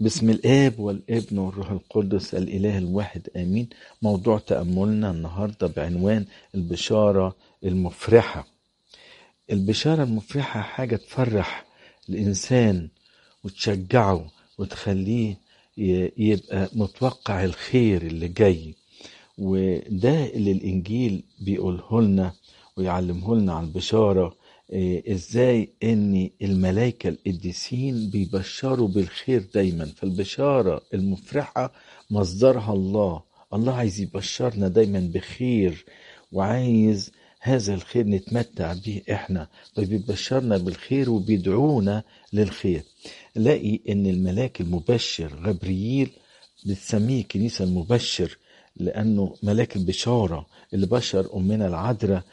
بسم الآب والابن والروح القدس الإله الواحد آمين موضوع تأملنا النهاردة بعنوان البشارة المفرحة البشارة المفرحة حاجة تفرح الإنسان وتشجعه وتخليه ي- يبقى متوقع الخير اللي جاي وده اللي الإنجيل بيقوله لنا ويعلمه لنا عن البشارة إيه، ازاي ان الملائكة القديسين بيبشروا بالخير دايما فالبشارة المفرحة مصدرها الله الله عايز يبشرنا دايما بخير وعايز هذا الخير نتمتع به احنا فبيبشرنا بالخير وبيدعونا للخير نلاقي ان الملاك المبشر غبرييل بتسميه كنيسة المبشر لأنه ملاك البشارة اللي بشر أمنا العذراء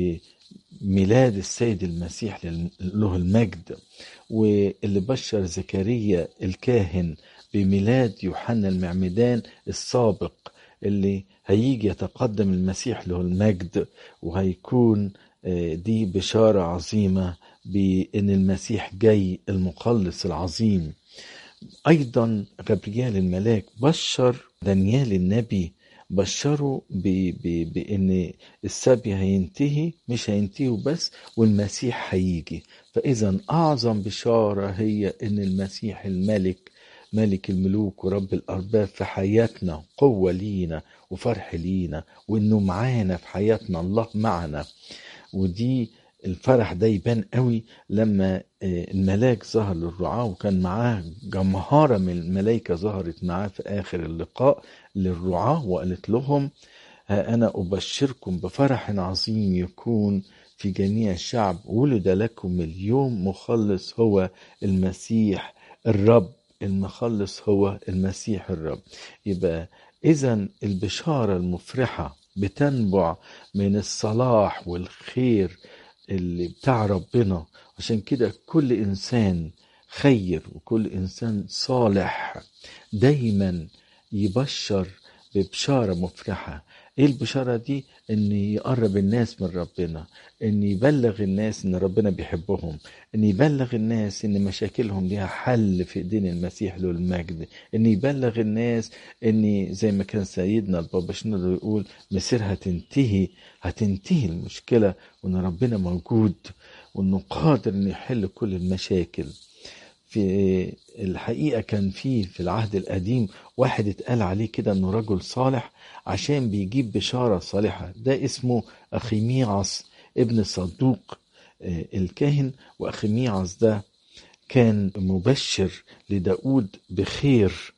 بميلاد السيد المسيح لل- له المجد واللي بشر زكريا الكاهن بميلاد يوحنا المعمدان السابق اللي هيجي يتقدم المسيح له المجد وهيكون آه، دي بشارة عظيمة بأن المسيح جاي المخلص العظيم أيضا غبريال الملاك بشر دانيال النبي بشره ب- ب- بأن السبي هينتهي مش هينتهي بس والمسيح هيجي فإذا أعظم بشارة هي أن المسيح الملك ملك الملوك ورب الأرباب في حياتنا قوة لينا وفرح لينا وإنه معانا في حياتنا الله معنا ودي الفرح ده يبان قوي لما آه، الملاك ظهر للرعاة وكان معاه جمهرة من الملائكة ظهرت معاه في آخر اللقاء للرعاة وقالت لهم ها أنا أبشركم بفرح عظيم يكون في جميع الشعب ولد لكم اليوم مخلص هو المسيح الرب المخلص هو المسيح الرب يبقى إذا البشارة المفرحة بتنبع من الصلاح والخير اللي بتاع ربنا عشان كده كل إنسان خير وكل إنسان صالح دايما يبشر ببشارة مفرحة ايه البشارة دي ان يقرب الناس من ربنا ان يبلغ الناس ان ربنا بيحبهم ان يبلغ الناس ان مشاكلهم ليها حل في ايدين المسيح له المجد ان يبلغ الناس ان زي ما كان سيدنا البابا شنودة يقول مصير هتنتهي هتنتهي المشكلة وان ربنا موجود وانه قادر انه يحل كل المشاكل في الحقيقة كان في في العهد القديم واحد اتقال عليه كده انه رجل صالح عشان بيجيب بشارة صالحة ده اسمه أخيميعص ابن صدوق آه، الكاهن وأخيميعص ده كان مبشر لداود بخير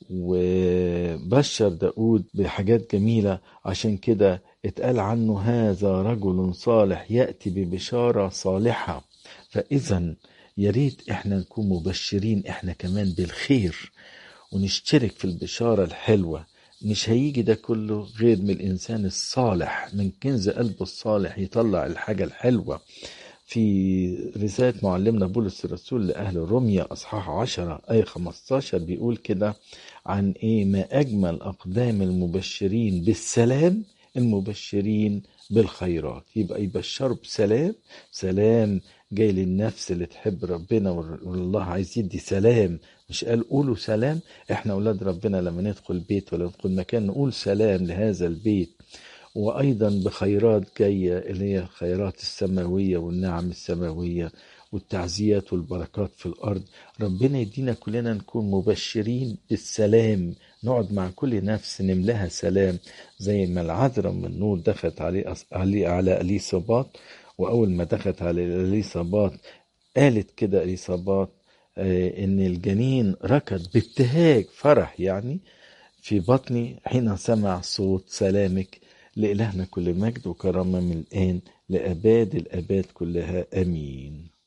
وبشر داود بحاجات جميلة عشان كده اتقال عنه هذا رجل صالح يأتي ببشارة صالحة فإذا يا ريت احنا نكون مبشرين احنا كمان بالخير ونشترك في البشارة الحلوة مش هيجي ده كله غير من الإنسان الصالح من كنز قلبه الصالح يطلع الحاجة الحلوة في رسالة معلمنا بولس الرسول لأهل روميا أصحاح 10 آية 15 بيقول كده عن إيه ما أجمل أقدام المبشرين بالسلام المبشرين بالخيرات يبقى يبشروا بسلام سلام جاي للنفس اللي تحب ربنا والله عايز يدي سلام مش قال قولوا سلام احنا اولاد ربنا لما ندخل بيت ولا ندخل مكان نقول سلام لهذا البيت وايضا بخيرات جايه اللي هي الخيرات السماويه والنعم السماويه والتعزيات والبركات في الارض ربنا يدينا كلنا نكون مبشرين بالسلام نقعد مع كل نفس نملاها سلام زي ما العذراء من النور دخلت عليه عليه على اليصابات واول ما دخلت على اليصابات قالت كده اليصابات آه، ان الجنين ركض بابتهاج فرح يعني في بطني حين سمع صوت سلامك لإلهنا كل مجد وكرامة من الآن لأباد الآباد كلها آمين